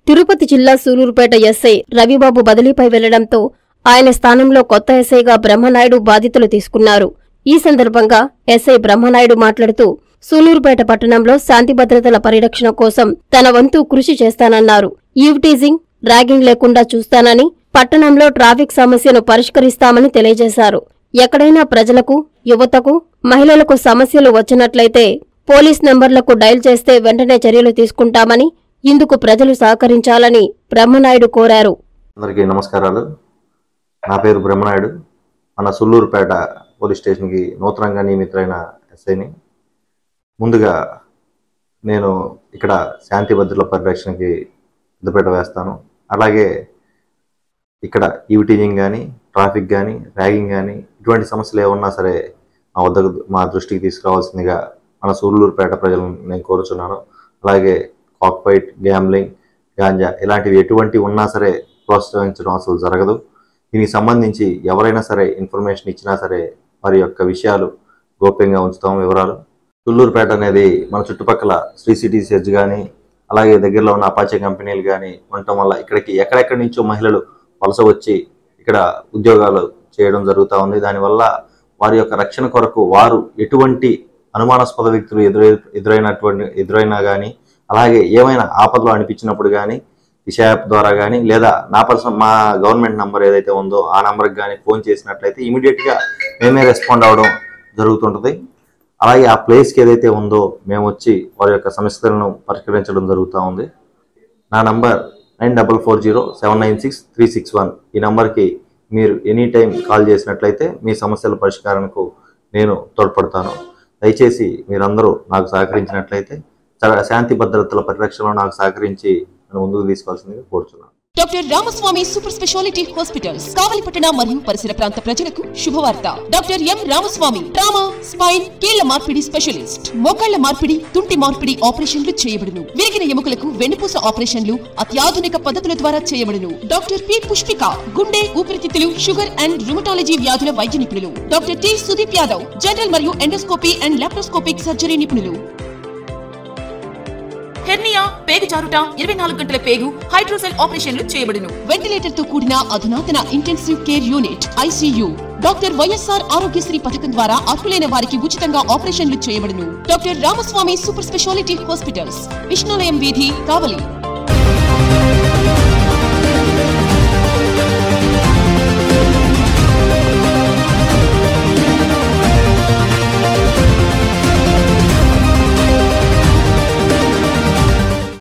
తిరుపతి జిల్లా సూలూరుపేట ఎస్ఐ రవిబాబు బదిలీపై వెళ్లడంతో ఆయన స్థానంలో కొత్త ఎస్ఐగా బ్రహ్మనాయుడు బాధ్యతలు తీసుకున్నారు ఈ సందర్భంగా ఎస్ఐ బ్రహ్మనాయుడు మాట్లాడుతూ సూలూరుపేట పట్టణంలో శాంతి భద్రతల పరిరక్షణ కోసం తన వంతు కృషి చేస్తానన్నారు ఈవ్ టీజింగ్ ర్యాగింగ్ లేకుండా చూస్తానని పట్టణంలో ట్రాఫిక్ సమస్యను పరిష్కరిస్తామని తెలియజేశారు ఎక్కడైనా ప్రజలకు యువతకు మహిళలకు సమస్యలు వచ్చినట్లయితే పోలీస్ నెంబర్లకు డయల్ చేస్తే వెంటనే చర్యలు తీసుకుంటామని ఇందుకు ప్రజలు సహకరించాలని బ్రహ్మనాయుడు కోరారు అందరికీ నమస్కారాలు నా పేరు బ్రహ్మనాయుడు మన సుల్లూరుపేట పోలీస్ స్టేషన్కి నూతనంగా నియమితులైన ఎస్ఐని ముందుగా నేను ఇక్కడ శాంతి భద్రతల పరిరక్షణకి పెద్దపీట వేస్తాను అలాగే ఇక్కడ ఈవిటీజింగ్ కానీ ట్రాఫిక్ కానీ ర్యాగింగ్ కానీ ఇటువంటి సమస్యలు ఏమన్నా సరే మా వద్దకు మా దృష్టికి తీసుకురావాల్సిందిగా మన సూళ్ళూరుపేట ప్రజలను నేను కోరుచున్నాను అలాగే కాక్పైట్ గ్యాంబ్లింగ్ గాంజా ఇలాంటివి ఎటువంటి ఉన్నా సరే ప్రోత్సహించడం అసలు జరగదు దీనికి సంబంధించి ఎవరైనా సరే ఇన్ఫర్మేషన్ ఇచ్చినా సరే వారి యొక్క విషయాలు గోప్యంగా ఉంచుతాం వివరాలు తుళ్ళూరుపేట అనేది మన చుట్టుపక్కల శ్రీ సిటీ సెర్జ్ కానీ అలాగే దగ్గరలో ఉన్న అపాచే కంపెనీలు కానీ ఉండటం వల్ల ఇక్కడికి ఎక్కడెక్కడి నుంచో మహిళలు వలస వచ్చి ఇక్కడ ఉద్యోగాలు చేయడం జరుగుతూ ఉంది దానివల్ల వారి యొక్క రక్షణ కొరకు వారు ఎటువంటి అనుమానాస్పద వ్యక్తులు ఎదురై ఎదురైనటువంటి ఎదురైనా కానీ అలాగే ఏమైనా ఆపదలు అనిపించినప్పుడు కానీ దిశ యాప్ ద్వారా కానీ లేదా నా పర్సన్ మా గవర్నమెంట్ నంబర్ ఏదైతే ఉందో ఆ నంబర్కి కానీ ఫోన్ చేసినట్లయితే ఇమీడియట్గా మేమే రెస్పాండ్ అవ్వడం జరుగుతుంటుంది అలాగే ఆ ప్లేస్కి ఏదైతే ఉందో మేము వచ్చి వారి యొక్క సమస్యలను పరిష్కరించడం జరుగుతూ ఉంది నా number nine double four zero seven nine six three six one ఈ నంబర్కి మీరు ఎనీ టైం కాల్ చేసినట్లయితే మీ సమస్యల పరిష్కారానికి నేను తోడ్పడతాను దయచేసి మీరందరూ నాకు సహకరించినట్లయితే చ- శాంతి భద్రతల పరిరక్షణలో నాకు సహకరించి నన్ను ముందుకు తీసుకోవాల్సిందిగా కోరుచున్నాను doctor Ramaswamy super speciality hospitals కావలిపట్టణ మరియు పరిసర ప్రాంత ప్రజలకు శుభవార్త doctor M Ramaswamy trauma spine కీళ్ల మార్పిడి స్పెషలిస్ట్ మోకాళ్ల మార్పిడి తుంటి మార్పిడి ఆపరేషన్లు చేయబడును విరిగిన ఎముకలకు వెన్నుపూస ఆపరేషన్లు అత్యాధునిక పద్ధతుల ద్వారా చేయబడును డాక్టర్ పి పుష్పిక గుండె ఊపిరితిత్తులు షుగర్ అండ్ రుమటాలజీ వ్యాధుల వైద్య నిపుణులు doctor T Sudeep Yadav general మరియు ఎండోస్కోపీ అండ్ లాప్రోస్కోపిక్ సర్జరీ నిపుణులు హెర్నియా పేగు జారుట ఇరవై నాలుగు గంటల పేగు హైడ్రోసెల్ ఆపరేషన్లు చేయబడును వెంటిలేటర్ తో కూడిన అధునాతన intensive care unit ICU doctor YSR Aarogyasri పథకం ద్వారా అర్హులైన వారికి ఉచితంగా ఆపరేషన్లు చేయబడును doctor Ramaswamy super speciality hospitals Vishnulayam వీధి కావలి